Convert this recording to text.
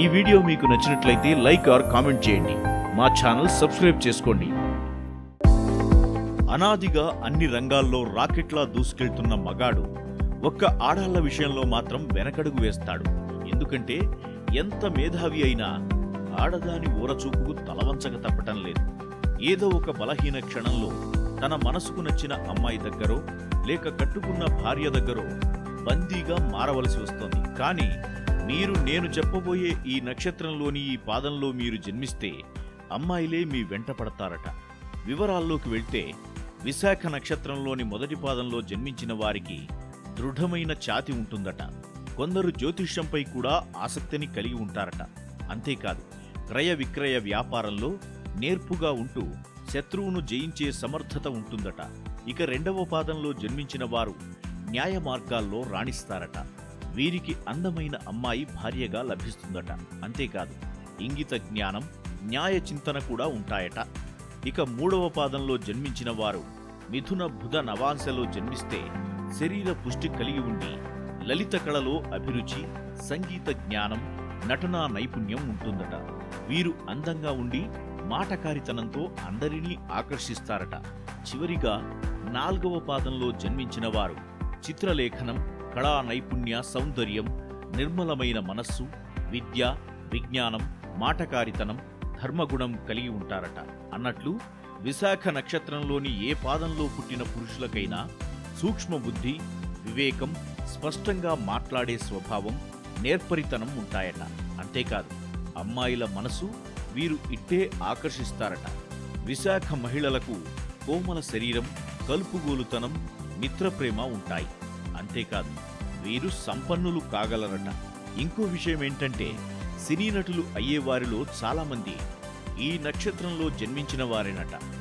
video మీకు నచ్చినట్లయితే like are comment చేయండి మా ఛానల్ సబ్స్క్రైబ్ చేసుకోండి అనాదిగా అన్ని రంగాల్లో రాకెట్లా దూసుకెళ్తున్న మగాడు ఒక్క ఆడాళ్ల విషయంలో మాత్రం వెనకడుగు వేస్తాడు ఎందుకంటే ఎంత మేధావి అయినా ఆడదాని ఊరచూపుకు తలవంచక తప్పటం లేదు ఏదో ఒక బలహీన క్షణంలో తన మనసుకు నచ్చిన అమ్మాయి దగ్గరో లేక కట్టుకున్న భార్య దగ్గరో బందీగా మారవలసి వస్తోంది కానీ మీరు నేను చెప్పబోయే ఈ నక్షత్రంలోని ఈ పాదంలో మీరు జన్మిస్తే అమ్మాయిలే మీ వెంట పడతారట వివరాల్లోకి వెళ్తే విశాఖ నక్షత్రంలోని మొదటి పాదంలో జన్మించిన వారికి దృఢమైన ఛాతి ఉంటుందట కొందరు జ్యోతిష్యంపై కూడా ఆసక్తిని కలిగి ఉంటారట అంతేకాదు క్రయ విక్రయ వ్యాపారంలో నేర్పుగా ఉంటూ శత్రువును జయించే సమర్థత ఉంటుందట ఇక రెండవ పాదంలో జన్మించిన వారు న్యాయ మార్గాల్లో రాణిస్తారట వీరికి అందమైన అమ్మాయి భార్యగా లభిస్తుందట అంతేకాదు ఇంగిత జ్ఞానం న్యాయ చింతన కూడా ఉంటాయట ఇక మూడవ పాదంలో జన్మించిన వారు మిథున బుధ నవాంశలో జన్మిస్తే శరీర పుష్టి కలిగి ఉండి లలిత కళలో అభిరుచి సంగీత జ్ఞానం నటనా నైపుణ్యం ఉంటుందట వీరు అందంగా ఉండి మాటకారితనంతో అందరినీ ఆకర్షిస్తారట చివరిగా నాల్గవ పాదంలో జన్మించిన వారు చిత్రలేఖనం కళా నైపుణ్య సౌందర్యం నిర్మలమైన మనస్సు విద్య విజ్ఞానం మాటకారితనం ధర్మగుణం కలిగి ఉంటారట అన్నట్లు విశాఖ నక్షత్రంలోని ఏ పాదంలో పుట్టిన పురుషులకైనా సూక్ష్మ బుద్ధి వివేకం స్పష్టంగా మాట్లాడే స్వభావం నేర్పరితనం ఉంటాయట అంతేకాదు అమ్మాయిల మనసు వీరు ఇట్టే ఆకర్షిస్తారట విశాఖ మహిళలకు కోమల శరీరం కలుపుగోలుతనం మిత్రప్రేమ ఉంటాయి అంతేకాదు వీరు సంపన్నులు కాగలరట ఇంకో విషయం ఏంటంటే సినీ నటులు అయ్యేవారిలో చాలామంది ఈ నక్షత్రంలో జన్మించిన వారేనట